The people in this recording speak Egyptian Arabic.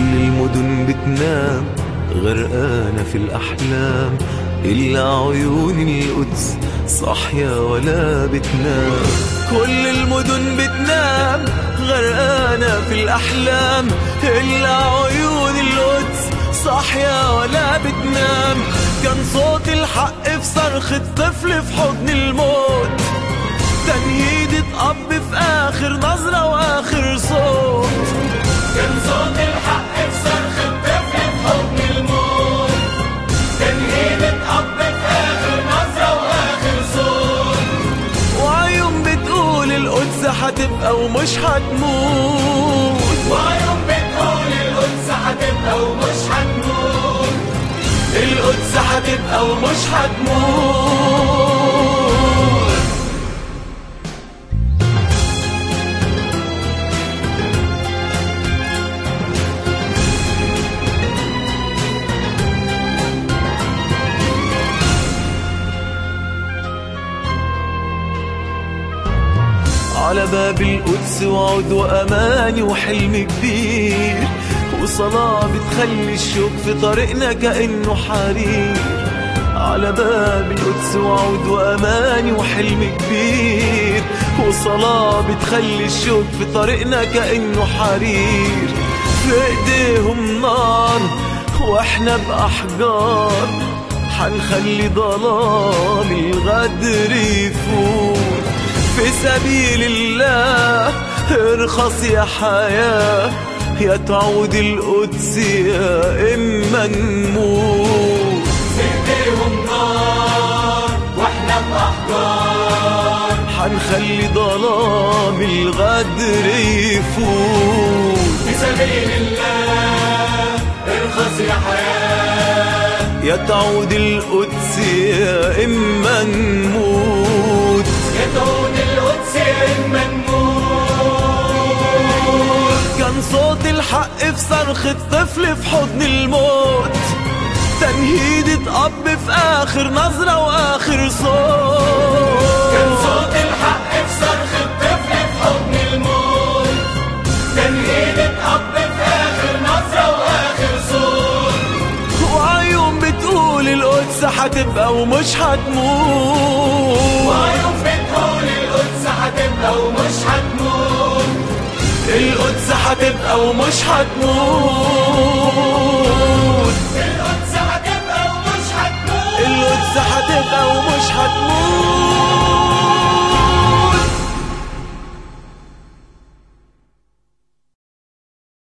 المدن بتنام غرقانة في الأحلام إلا عيون القدس صاحية ولا بتنام كل المدن بتنام غرقانة في الأحلام إلا عيون القدس صاحية ولا بتنام كان صوت الحق في صرخة طفل في حضن الموت تنهيدة أب في آخر نظرة وآخر صوت كان صوت الحق في صرخ الطفل في حضن الموت تنهيدة أب في آخر نظرة وآخر صوت وعيون بتقول القدس هتبقى ومش هتموت وعيون بتقول القدس هتبقى ومش هتموت القدس هتبقى ومش هتموت على باب القدس وعود وأماني وحلم كبير وصلاة بتخلي الشوق في طريقنا كأنه حرير على باب القدس وعود وأماني وحلم كبير وصلاة بتخلي الشوق في طريقنا كأنه حرير في ايديهم نار واحنا بأحجار حنخلي ظلام الغدر يفوت في سبيل الله ارخص يا حياة يا تعود القدس يا إما نموت في ايديهم نار واحنا بأحجار حنخلي ظلام الغدر يفوت في سبيل الله ارخص يا حياة يا تعود القدس يا إما نموت يدعون القدس إما نموت كان صوت الحق في صرخة طفل في حضن الموت تنهيدة أب في آخر نظرة وآخر صوت كان صوت الحق في صرخ الطفل في حضن الموت تنهيدة أب في آخر نظرة وآخر صوت وعيون بتقول القدس هتبقى ومش هتموت وعيون بتقول القدس هتبقى ومش هتموت القدس هتبقى ومش هتموت القدس هتبقى ومش هتموت القدس هتبقى ومش